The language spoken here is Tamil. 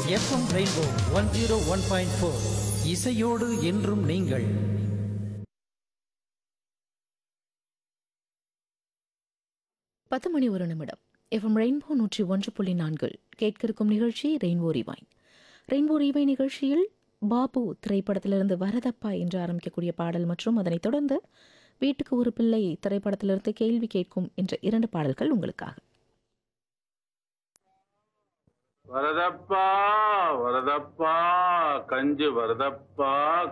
FM Rainbow one zero one point four இசையோடு என்றும் நீங்கள் பத்து மணி ஒரு நிமிடம் எஃப்எம் ரெயின்போ நூற்றி ஒன்று புள்ளி நான்கில் கேட்க இருக்கும் நிகழ்ச்சி ரெயின்போ ரிவைன் ரெயின்போ ரிவைன் நிகழ்ச்சியில் பாபு திரைப்படத்திலிருந்து வரதப்பா என்று ஆரம்பிக்கக்கூடிய பாடல் மற்றும் அதனைத் தொடர்ந்து வீட்டுக்கு ஒரு பிள்ளை திரைப்படத்திலிருந்து கேள்வி கேட்கும் என்ற இரண்டு பாடல்கள் உங்களுக்காக வரதப்பா வரதப்பா கஞ்சி வரதப்பா